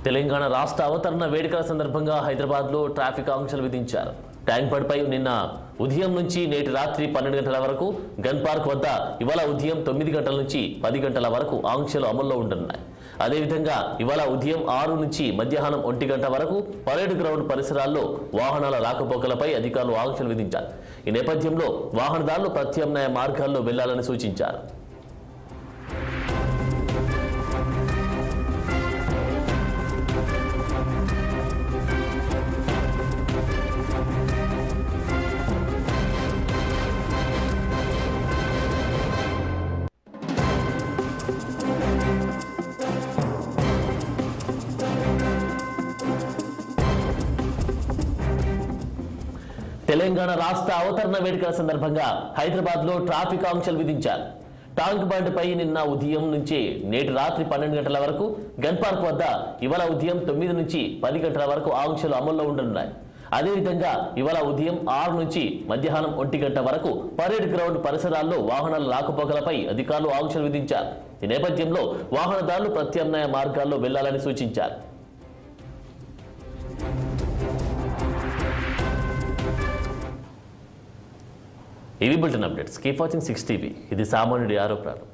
తెలంగాణ రాష్ట్ర అవతరణ వేడుకల సందర్భంగా హైదరాబాద్లో ట్రాఫిక్ ఆంక్షలు విధించారు ట్యాంక్ బండ్పై నిన్న ఉదయం నుంచి నేటి రాత్రి పన్నెండు గంటల వరకు గన్ పార్క్ వద్ద ఇవాళ ఉదయం తొమ్మిది గంటల నుంచి పది గంటల వరకు ఆంక్షలు అమల్లో ఉండనున్నాయి అదేవిధంగా ఇవాళ ఉదయం ఆరు నుంచి మధ్యాహ్నం ఒంటి గంట వరకు పరేడ్ గ్రౌండ్ పరిసరాల్లో వాహనాల రాకపోకలపై అధికారులు ఆంక్షలు విధించారు ఈ నేపథ్యంలో వాహనదారులు ప్రత్యామ్నాయ మార్గాల్లో వెళ్లాలని సూచించారు తెలంగాణ రాష్ట్ర అవతరణ వేడుకల సందర్భంగా హైదరాబాద్ లో ట్రాఫిక్ ఆంక్షలు విధించారు టాంక్ బండ్ పై నిన్న ఉదయం నుంచి నేటి రాత్రి పన్నెండు గంటల వరకు గన్ పార్క్ వద్ద ఇవాళ ఉదయం తొమ్మిది నుంచి పది గంటల వరకు ఆంక్షలు అమల్లో ఉండనున్నాయి అదేవిధంగా ఇవాళ ఉదయం ఆరు నుంచి మధ్యాహ్నం ఒంటి గంట వరకు పరేడ్ గ్రౌండ్ పరిసరాల్లో వాహనాల రాకపోకలపై అధికారులు ఆంక్షలు విధించారు ఈ నేపథ్యంలో వాహనదారులు ప్రత్యామ్నాయ మార్గాల్లో వెళ్లాలని సూచించారు ఇవి bulletin updates keep watching six TV ఇది సామాన్యుడి ఆరోపణలు